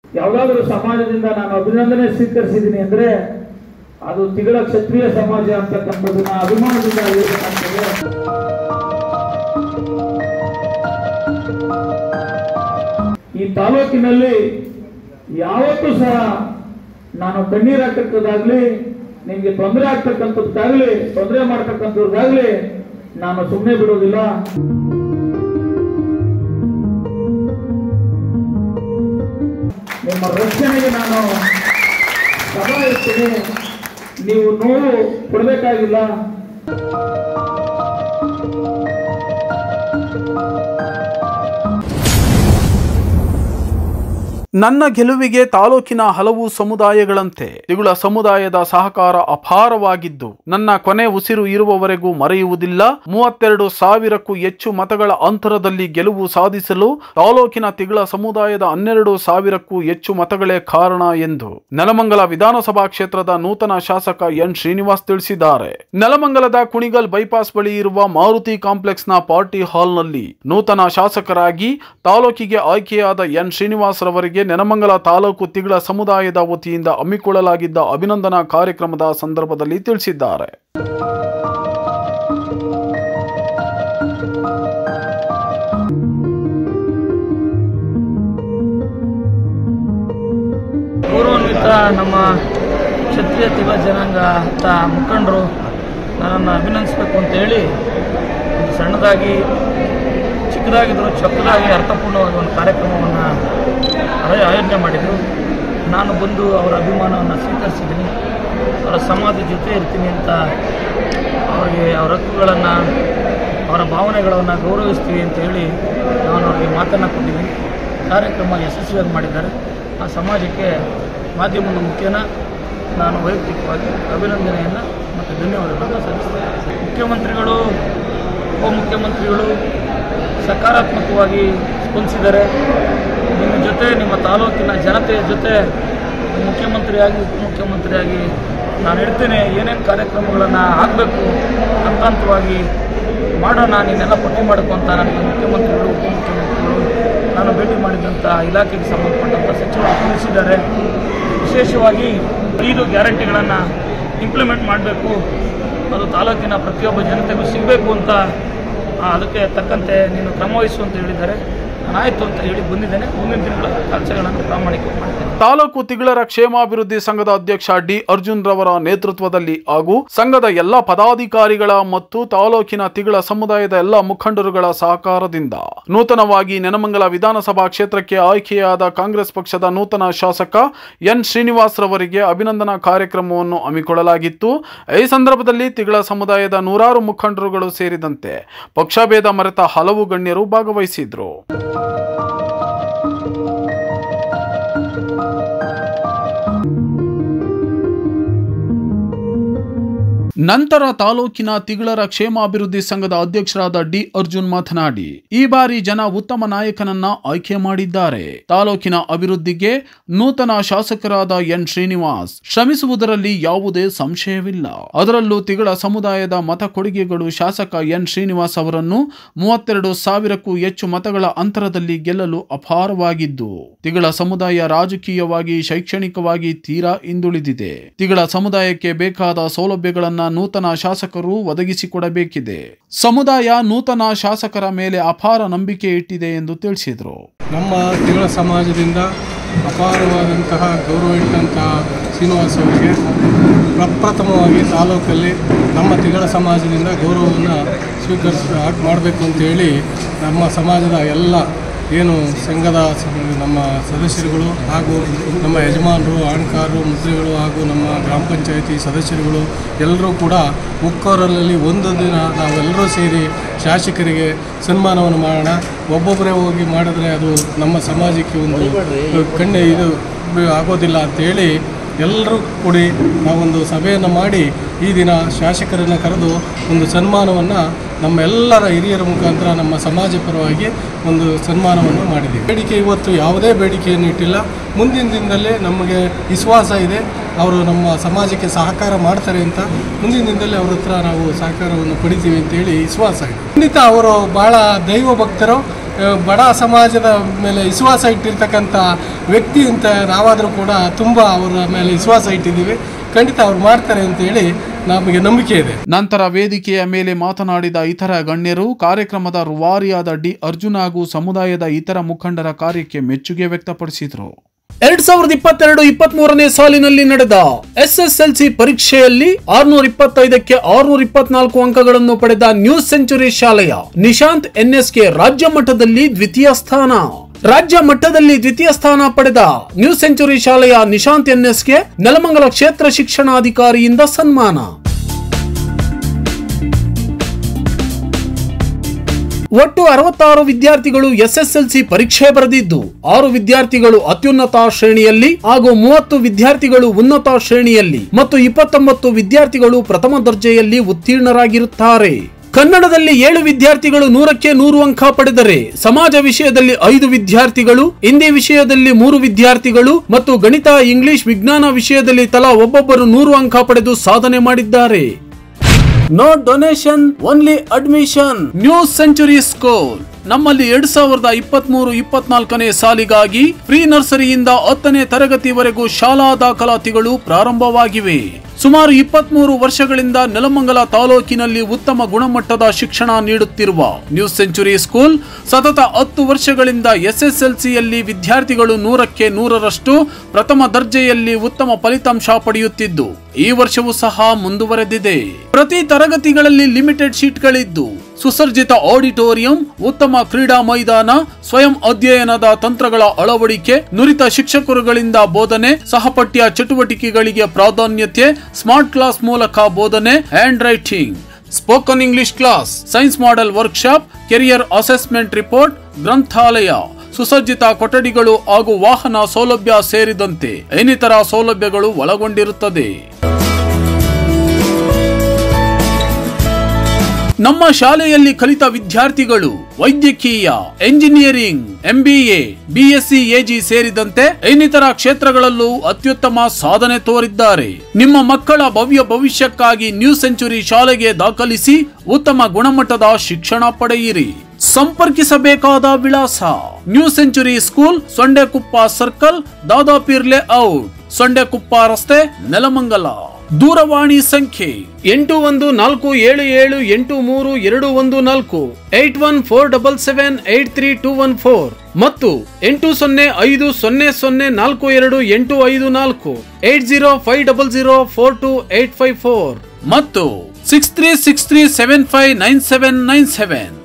ಯಾವುದಾದ್ರೂ ಸಮಾಜದಿಂದ ನಾನು ಅಭಿನಂದನೆ ಸ್ವೀಕರಿಸಿದ್ದೀನಿ ಅಂದ್ರೆ ಅದು ತಿಗಳ ಕ್ಷತ್ರಿಯ ಸಮಾಜ ಅಂತಕ್ಕಂಥದ್ದನ್ನ ಅಭಿಮಾನದಿಂದ ಹೇಳ್ಬೇಕಾಗ್ತದೆ ಈ ತಾಲೂಕಿನಲ್ಲಿ ಯಾವತ್ತೂ ಸಹ ನಾನು ಕಣ್ಣೀರ್ ಹಾಕ್ತಕ್ಕದ್ದಾಗ್ಲಿ ನಿಮ್ಗೆ ತೊಂದರೆ ಆಗ್ತಕ್ಕಂಥದ್ದಾಗ್ಲಿ ತೊಂದರೆ ಮಾಡ್ತಕ್ಕಂಥದ್ದಾಗ್ಲಿ ನಾನು ಸುಮ್ಮನೆ ಬಿಡೋದಿಲ್ಲ ನಿಮ್ಮ ರಕ್ಷಣೆಗೆ ನಾನು ಸದಾ ಇರ್ತೀನಿ ನೀವು ನೋವು ಕೊಡಬೇಕಾಗಿಲ್ಲ ನನ್ನ ಗೆಲುವಿಗೆ ತಾಲೂಕಿನ ಹಲವು ಸಮುದಾಯಗಳಂತೆ ತಿಗುಳ ಸಮುದಾಯದ ಸಹಕಾರ ಅಪಾರವಾಗಿದ್ದು ನನ್ನ ಕೊನೆ ಉಸಿರು ಇರುವವರೆಗೂ ಮರೆಯುವುದಿಲ್ಲ ಮೂವತ್ತೆರಡು ಸಾವಿರಕ್ಕೂ ಹೆಚ್ಚು ಮತಗಳ ಅಂತರದಲ್ಲಿ ಗೆಲುವು ಸಾಧಿಸಲು ತಾಲೂಕಿನ ತಿಗಳ ಸಮುದಾಯದ ಹನ್ನೆರಡು ಸಾವಿರಕ್ಕೂ ಹೆಚ್ಚು ಮತಗಳೇ ಕಾರಣ ಎಂದು ನೆಲಮಂಗಲ ವಿಧಾನಸಭಾ ಕ್ಷೇತ್ರದ ನೂತನ ಶಾಸಕ ಎನ್ ಶ್ರೀನಿವಾಸ್ ತಿಳಿಸಿದ್ದಾರೆ ನೆಲಮಂಗಲದ ಕುಣಿಗಲ್ ಬೈಪಾಸ್ ಬಳಿ ಇರುವ ಮಾರುತಿ ಕಾಂಪ್ಲೆಕ್ಸ್ನ ಪಾರ್ಟಿ ಹಾಲ್ನಲ್ಲಿ ನೂತನ ಶಾಸಕರಾಗಿ ತಾಲೂಕಿಗೆ ಆಯ್ಕೆಯಾದ ಎನ್ ಶ್ರೀನಿವಾಸ್ ರವರಿಗೆ ನೆಲಮಂಗಲ ತಾಲೂಕು ತಿಗಳ ಸಮುದಾಯದ ವತಿಯಿಂದ ಹಮ್ಮಿಕೊಳ್ಳಲಾಗಿದ್ದ ಅಭಿನಂದನಾ ಕಾರ್ಯಕ್ರಮದ ಸಂದರ್ಭದಲ್ಲಿ ತಿಳಿಸಿದ್ದಾರೆ ಗೌರವಾನ್ವಿತ ನಮ್ಮ ಕ್ಷತ್ರಿಯ ತಿಲ ಜನಾಂಗ ಅಂತ ಮುಖಂಡರು ನನ್ನನ್ನು ಅಭಿನಂದಿಸಬೇಕು ಅಂತೇಳಿ ಒಂದು ಸಣ್ಣದಾಗಿ ಚಿಕ್ಕದಾಗಿದ್ದರೂ ಚೊಕ್ಕದಾಗಿ ಅರ್ಥಪೂರ್ಣವಾಗಿ ಒಂದು ಕಾರ್ಯಕ್ರಮವನ್ನು ಆಯೋಜನೆ ಮಾಡಿದರು ನಾನು ಬಂದು ಅವರ ಅಭಿಮಾನವನ್ನು ಸ್ವೀಕರಿಸಿದ್ದೀನಿ ಅವರ ಸಮಾಜದ ಜೊತೆ ಇರ್ತೀನಿ ಅಂತ ಅವರಿಗೆ ಅವರ ಹಕ್ಕುಗಳನ್ನು ಅವರ ಭಾವನೆಗಳನ್ನು ಗೌರವಿಸ್ತೀವಿ ಅಂತ ಹೇಳಿ ನಾನು ಅವರಿಗೆ ಮಾತನ್ನು ಕೊಟ್ಟಿದ್ದೀನಿ ಕಾರ್ಯಕ್ರಮ ಯಶಸ್ವಿಯಾಗಿ ಮಾಡಿದ್ದಾರೆ ಆ ಸಮಾಜಕ್ಕೆ ಮಾಧ್ಯಮದ ಮುಖೇನ ನಾನು ವೈಯಕ್ತಿಕವಾಗಿ ಅಭಿನಂದನೆಯನ್ನು ಮತ್ತು ಧನ್ಯವಾದಗಳನ್ನು ಸಲ್ಲಿಸ್ತೇನೆ ಮುಖ್ಯಮಂತ್ರಿಗಳು ಉಪಮುಖ್ಯಮಂತ್ರಿಗಳು ಸಕಾರಾತ್ಮಕವಾಗಿ ಸ್ಪಂದಿಸಿದ್ದಾರೆ ನಿಮ್ಮ ಜೊತೆ ನಿಮ್ಮ ತಾಲೂಕಿನ ಜನತೆಯ ಜೊತೆ ಮುಖ್ಯಮಂತ್ರಿಯಾಗಿ ಉಪಮುಖ್ಯಮಂತ್ರಿಯಾಗಿ ನಾನು ಇರ್ತೇನೆ ಏನೇನು ಕಾರ್ಯಕ್ರಮಗಳನ್ನು ಆಗಬೇಕು ಹಂತ ಹಂತವಾಗಿ ಮಾಡೋಣ ನೀನೆಲ್ಲ ಪಟ್ಟಿ ಮಾಡ್ಕೊ ಅಂತ ನನಗೆ ಮುಖ್ಯಮಂತ್ರಿಗಳು ಉಪಮುಖ್ಯಮಂತ್ರಿಗಳು ನಾನು ಭೇಟಿ ಮಾಡಿದಂಥ ಇಲಾಖೆಗೆ ಸಂಬಂಧಪಟ್ಟಂಥ ಸಚಿವರು ತಿಳಿಸಿದ್ದಾರೆ ವಿಶೇಷವಾಗಿ ಐದು ಗ್ಯಾರಂಟಿಗಳನ್ನು ಇಂಪ್ಲಿಮೆಂಟ್ ಮಾಡಬೇಕು ಅದು ತಾಲೂಕಿನ ಪ್ರತಿಯೊಬ್ಬ ಜನತೆಗೂ ಸಿಗಬೇಕು ಅಂತ ಆ, ಅದಕ್ಕೆ ತಕ್ಕಂತೆ ನೀನು ಕ್ರಮ ವಹಿಸು ಅಂತ ಹೇಳಿದ್ದಾರೆ ನಾನು ಆಯಿತು ಅಂತ ಹೇಳಿ ಬಂದಿದ್ದೇನೆ ಮುಂದಿನ ದಿನಗಳ ಕೆಲಸಗಳನ್ನು ಪ್ರಾಮಾಣಿಕವಾಗಿ ಮಾಡ್ತೇನೆ ತಾಲೂಕು ತಿಗಳರ ಕ್ಷೇಮಾಭಿವೃದ್ಧಿ ಸಂಘದ ಅಧ್ಯಕ್ಷ ಡಿ ಅರ್ಜುನ್ ರವರ ನೇತೃತ್ವದಲ್ಲಿ ಹಾಗೂ ಸಂಘದ ಎಲ್ಲ ಪದಾಧಿಕಾರಿಗಳ ಮತ್ತು ತಾಲೂಕಿನ ತಿಗಳ ಸಮುದಾಯದ ಎಲ್ಲ ಮುಖಂಡರುಗಳ ಸಹಕಾರದಿಂದ ನೂತನವಾಗಿ ನೆನಮಂಗಲ ವಿಧಾನಸಭಾ ಕ್ಷೇತ್ರಕ್ಕೆ ಆಯ್ಕೆಯಾದ ಕಾಂಗ್ರೆಸ್ ಪಕ್ಷದ ನೂತನ ಶಾಸಕ ಎನ್ ಶ್ರೀನಿವಾಸ್ ರವರಿಗೆ ಅಭಿನಂದನಾ ಕಾರ್ಯಕ್ರಮವನ್ನು ಹಮ್ಮಿಕೊಳ್ಳಲಾಗಿತ್ತು ಈ ಸಂದರ್ಭದಲ್ಲಿ ತಿಗಳ ಸಮುದಾಯದ ನೂರಾರು ಮುಖಂಡರುಗಳು ಸೇರಿದಂತೆ ಪಕ್ಷಭೇದ ಮರೆತ ಹಲವು ಗಣ್ಯರು ಭಾಗವಹಿಸಿದ್ರು ನಂತರ ತಾಲೂಕಿನ ತಿಗಳರ ಕ್ಷೇಮಾಭಿವೃದ್ಧಿ ಸಂಘದ ಅಧ್ಯಕ್ಷರಾದ ಡಿ ಅರ್ಜುನ್ ಮಾತನಾಡಿ ಈ ಬಾರಿ ಜನ ಉತ್ತಮ ನಾಯಕನನ್ನ ಆಯ್ಕೆ ಮಾಡಿದ್ದಾರೆ ತಾಲೂಕಿನ ಅಭಿವೃದ್ಧಿಗೆ ನೂತನ ಶಾಸಕರಾದ ಎನ್ ಶ್ರೀನಿವಾಸ್ ಶ್ರಮಿಸುವುದರಲ್ಲಿ ಯಾವುದೇ ಸಂಶಯವಿಲ್ಲ ಅದರಲ್ಲೂ ತಿಗಳ ಸಮುದಾಯದ ಮತ ಕೊಡುಗೆಗಳು ಶಾಸಕ ಎನ್ ಶ್ರೀನಿವಾಸ್ ಅವರನ್ನು ಮೂವತ್ತೆರಡು ಸಾವಿರಕ್ಕೂ ಹೆಚ್ಚು ಮತಗಳ ಅಂತರದಲ್ಲಿ ಗೆಲ್ಲಲು ಅಪಾರವಾಗಿದ್ದು ತಿಗಳ ಸಮುದಾಯ ರಾಜಕೀಯವಾಗಿ ಶೈಕ್ಷಣಿಕವಾಗಿ ತೀರಾ ಹಿಂದುಳಿದಿದೆ ತಿಗಳ ಸಮುದಾಯಕ್ಕೆ ಬೇಕಾದ ಸೌಲಭ್ಯಗಳನ್ನ ನೂತನ ಶಾಸಕರು ಒದಗಿಸಿಕೊಡಬೇಕಿದೆ ಸಮುದಾಯ ನೂತನ ಶಾಸಕರ ಮೇಲೆ ಅಪಾರ ನಂಬಿಕೆ ಇಟ್ಟಿದೆ ಎಂದು ತಿಳಿಸಿದರು ನಮ್ಮ ತಿಗಳ ಸಮಾಜದಿಂದ ಅಪಾರವಾದಂತಹ ಗೌರವ ಇಟ್ಟಂತಹ ಶ್ರೀನಿವಾಸ್ ಅವರಿಗೆ ಪ್ರಪ್ರಥಮವಾಗಿ ತಾಲೂಕಲ್ಲಿ ನಮ್ಮ ತಿಗಳ ಸಮಾಜದಿಂದ ಗೌರವವನ್ನು ಸ್ವೀಕರಿಸ ಮಾಡಬೇಕು ಅಂತೇಳಿ ನಮ್ಮ ಸಮಾಜದ ಎಲ್ಲ ಏನು ಸಂಘದ ಸ- ನಮ್ಮ ಸದಸ್ಯರುಗಳು ಹಾಗೂ ನಮ್ಮ ಯಜಮಾನರು ಆಣ್ಕಾರರು ಮಂತ್ರಿಗಳು ಹಾಗೂ ನಮ್ಮ ಗ್ರಾಮ ಪಂಚಾಯತಿ ಸದಸ್ಯರುಗಳು ಎಲ್ಲರೂ ಕೂಡ ಒಕ್ಕೋರಲ್ಲಿ ಒಂದು ದಿನ ನಾವೆಲ್ಲರೂ ಸೇರಿ ಶಾಸಕರಿಗೆ ಸನ್ಮಾನವನ್ನು ಮಾಡೋಣ ಒಬ್ಬೊಬ್ಬರೇ ಹೋಗಿ ಮಾಡಿದ್ರೆ ಅದು ನಮ್ಮ ಸಮಾಜಕ್ಕೆ ಒಂದು ಕಣ್ಣೆ ಇದು ಆಗೋದಿಲ್ಲ ಅಂತೇಳಿ ಎಲ್ಲರೂ ಕೂಡಿ ನಾವೊಂದು ಸಭೆಯನ್ನು ಮಾಡಿ ಈ ದಿನ ಶಾಸಕರನ್ನು ಕರೆದು ಒಂದು ಸನ್ಮಾನವನ್ನು ನಮ್ಮೆಲ್ಲರ ಹಿರಿಯರ ಮುಖಾಂತರ ನಮ್ಮ ಸಮಾಜ ಪರವಾಗಿ ಒಂದು ಸನ್ಮಾನವನ್ನು ಮಾಡಿದ್ದೀವಿ ಬೇಡಿಕೆ ಇವತ್ತು ಯಾವುದೇ ಬೇಡಿಕೆಯನ್ನು ಇಟ್ಟಿಲ್ಲ ಮುಂದಿನ ದಿನದಲ್ಲೇ ನಮಗೆ ವಿಶ್ವಾಸ ಇದೆ ಅವರು ನಮ್ಮ ಸಮಾಜಕ್ಕೆ ಸಹಕಾರ ಮಾಡ್ತಾರೆ ಅಂತ ಮುಂದಿನ ದಿನದಲ್ಲಿ ಅವ್ರ ಹತ್ರ ನಾವು ಸಹಕಾರವನ್ನು ಪಡಿತೀವಿ ಅಂತೇಳಿ ವಿಶ್ವಾಸ ಇದೆ ಖಂಡಿತ ಅವರು ಭಾಳ ದೈವ ಭಕ್ತರು ಆ, ಬಡ ಸಮಾಜದ ಮೇಲೆ ವಿಶ್ವಾಸ ಇಟ್ಟಿರ್ತಕ್ಕಂಥ ವ್ಯಕ್ತಿ ಅಂತ ನಾವಾದರೂ ಕೂಡ ತುಂಬ ಅವರ ಮೇಲೆ ವಿಶ್ವಾಸ ಇಟ್ಟಿದ್ದೀವಿ ಖಂಡಿತ ಅವ್ರು ಮಾಡ್ತಾರೆ ಅಂತೇಳಿ ನಮಗೆ ನಂಬಿಕೆ ಇದೆ ನಂತರ ವೇದಿಕೆಯ ಮೇಲೆ ಮಾತನಾಡಿದ ಇತರ ಗಣ್ಯರು ಕಾರ್ಯಕ್ರಮದ ರೂವಾರಿಯಾದ ಡಿ ಅರ್ಜುನ್ ಹಾಗೂ ಸಮುದಾಯದ ಇತರ ಮುಖಂಡರ ಕಾರ್ಯಕ್ಕೆ ಮೆಚ್ಚುಗೆ ವ್ಯಕ್ತಪಡಿಸಿದರು ಎರಡ್ ಸಾವಿರದ ಇಪ್ಪತ್ತೆರಡು ಇಪ್ಪತ್ತ್ ಮೂರನೇ ಸಾಲಿನಲ್ಲಿ ನಡೆದ ಎಸ್ಎಸ್ಎಲ್ಸಿ ಪರೀಕ್ಷೆಯಲ್ಲಿ ಆರ್ನೂರ ಇಪ್ಪತ್ತೈದಕ್ಕೆ ಆರ್ನೂರ ಇಪ್ಪತ್ನಾಲ್ಕು ಅಂಕಗಳನ್ನು ಪಡೆದ ನ್ಯೂ ಸೆಂಚುರಿ ಶಾಲೆಯ ನಿಶಾಂತ್ ಎನ್ಎಸ್ಕೆ ರಾಜ್ಯ ಮಟ್ಟದಲ್ಲಿ ದ್ವಿತೀಯ ಸ್ಥಾನ ರಾಜ್ಯ ಮಟ್ಟದಲ್ಲಿ ದ್ವಿತೀಯ ಸ್ಥಾನ ಪಡೆದ ನ್ಯೂ ಸೆಂಚುರಿ ಶಾಲೆಯ ನಿಶಾಂತ್ ಎನ್ಎಸ್ಗೆ ನೆಲಮಂಗಲ ಕ್ಷೇತ್ರ ಶಿಕ್ಷಣಾಧಿಕಾರಿಯಿಂದ ಸನ್ಮಾನ ಒಟ್ಟು ಅರವತ್ತಾರು ವಿದ್ಯಾರ್ಥಿಗಳು ಎಸ್ಎಸ್ಎಲ್ಸಿ ಪರೀಕ್ಷೆ ಬರೆದಿದ್ದು ಆರು ವಿದ್ಯಾರ್ಥಿಗಳು ಅತ್ಯುನ್ನತ ಶ್ರೇಣಿಯಲ್ಲಿ ಹಾಗೂ ಮೂವತ್ತು ವಿದ್ಯಾರ್ಥಿಗಳು ಉನ್ನತ ಶ್ರೇಣಿಯಲ್ಲಿ ಮತ್ತು ಇಪ್ಪತ್ತೊಂಬತ್ತು ವಿದ್ಯಾರ್ಥಿಗಳು ಪ್ರಥಮ ದರ್ಜೆಯಲ್ಲಿ ಉತ್ತೀರ್ಣರಾಗಿರುತ್ತಾರೆ ಕನ್ನಡದಲ್ಲಿ ಏಳು ವಿದ್ಯಾರ್ಥಿಗಳು ನೂರಕ್ಕೆ ನೂರು ಅಂಕ ಪಡೆದರೆ ಸಮಾಜ ವಿಷಯದಲ್ಲಿ ಐದು ವಿದ್ಯಾರ್ಥಿಗಳು ಹಿಂದಿ ವಿಷಯದಲ್ಲಿ ಮೂರು ವಿದ್ಯಾರ್ಥಿಗಳು ಮತ್ತು ಗಣಿತ ಇಂಗ್ಲಿಷ್ ವಿಜ್ಞಾನ ವಿಷಯದಲ್ಲಿ ತಲಾ ಒಬ್ಬೊಬ್ಬರು ನೂರು ಅಂಕ ಪಡೆದು ಸಾಧನೆ ಮಾಡಿದ್ದಾರೆ no donation only admission new century school ನಮ್ಮಲ್ಲಿ ಎರಡ್ ಸಾವಿರದ ಇಪ್ಪತ್ತ್ ಮೂರು ಇಪ್ಪತ್ನಾಲ್ಕನೇ ಸಾಲಿಗಾಗಿ ಪ್ರೀ ನರ್ಸರಿಯಿಂದ ಹತ್ತನೇ ತರಗತಿವರೆಗೂ ಶಾಲಾ ದಾಖಲಾತಿಗಳು ಪ್ರಾರಂಭವಾಗಿವೆ ಸುಮಾರು ಇಪ್ಪತ್ಮೂರು ವರ್ಷಗಳಿಂದ ನೆಲಮಂಗಲ ತಾಲೂಕಿನಲ್ಲಿ ಉತ್ತಮ ಗುಣಮಟ್ಟದ ಶಿಕ್ಷಣ ನೀಡುತ್ತಿರುವ ನ್ಯೂ ಸೆಂಚುರಿ ಸ್ಕೂಲ್ ಸತತ ಹತ್ತು ವರ್ಷಗಳಿಂದ ಎಸ್ಎಸ್ಎಲ್ಸಿಯಲ್ಲಿ ವಿದ್ಯಾರ್ಥಿಗಳು ನೂರಕ್ಕೆ ನೂರರಷ್ಟು ಪ್ರಥಮ ದರ್ಜೆಯಲ್ಲಿ ಉತ್ತಮ ಫಲಿತಾಂಶ ಪಡೆಯುತ್ತಿದ್ದು ಈ ವರ್ಷವೂ ಸಹ ಮುಂದುವರೆದಿದೆ ಪ್ರತಿ ತರಗತಿಗಳಲ್ಲಿ ಲಿಮಿಟೆಡ್ ಶೀಟ್ಗಳಿದ್ದು ಸುಸರ್ಜಿತ ಆಡಿಟೋರಿಯಂ ಉತ್ತಮ ಕ್ರೀಡಾ ಮೈದಾನ ಸ್ವಯಂ ಅಧ್ಯಯನದ ತಂತ್ರಗಳ ಅಳವಡಿಕೆ ನುರಿತ ಶಿಕ್ಷಕರುಗಳಿಂದ ಬೋಧನೆ ಸಹಪಠ್ಯ ಚಟುವಟಿಕೆಗಳಿಗೆ ಪ್ರಾಧಾನ್ಯತೆ ಸ್ಮಾರ್ಟ್ ಕ್ಲಾಸ್ ಮೂಲಕ ಬೋಧನೆ handwriting spoken English class science model workshop career assessment report ಗ್ರಂಥಾಲಯ ಸುಸಜ್ಜಿತ ಕೊಠಡಿಗಳು ಹಾಗೂ ವಾಹನ ಸೌಲಭ್ಯ ಸೇರಿದಂತೆ ಇನ್ನಿತರ ಸೌಲಭ್ಯಗಳು ಒಳಗೊಂಡಿರುತ್ತದೆ ನಮ್ಮ ಶಾಲೆಯಲ್ಲಿ ಕಲಿತ ವಿದ್ಯಾರ್ಥಿಗಳು ವೈದ್ಯಕೀಯ ಎಂಜಿನಿಯರಿಂಗ್ ಎಂಬಿಎ ಬಿಎಸ್ಸಿ ಎಜಿ ಸೇರಿದಂತೆ ಇನ್ನಿತರ ಕ್ಷೇತ್ರಗಳಲ್ಲೂ ಅತ್ಯುತ್ತಮ ಸಾಧನೆ ತೋರಿದ್ದಾರೆ ನಿಮ್ಮ ಮಕ್ಕಳ ಭವ್ಯ ಭವಿಷ್ಯಕ್ಕಾಗಿ ನ್ಯೂ ಸೆಂಚುರಿ ಶಾಲೆಗೆ ದಾಖಲಿಸಿ ಉತ್ತಮ ಗುಣಮಟ್ಟದ ಶಿಕ್ಷಣ ಪಡೆಯಿರಿ ಸಂಪರ್ಕಿಸಬೇಕಾದ ವಿಳಾಸ new century school Sondekoppa circle Dadapeer layout Sondekoppa ರಸ್ತೆ ನೆಲಮಂಗಲ ದೂರವಾಣಿ ಸಂಖ್ಯೆ ಎಂಟು ಒಂದು ನಾಲ್ಕು ಏಳು ಏಳು ಎಂಟು ಮೂರು ಎರಡು ಒಂದು ನಾಲ್ಕು eight one four double seven eight three two one four ಮತ್ತು ಎಂಟು ಸೊನ್ನೆ ಐದು ಸೊನ್ನೆ ಸೊನ್ನೆ ನಾಲ್ಕು ಎರಡು ಎಂಟು ಐದು ನಾಲ್ಕು eight zero five double zero four two eight five four ಮತ್ತು six three six three seven five nine seven nine seven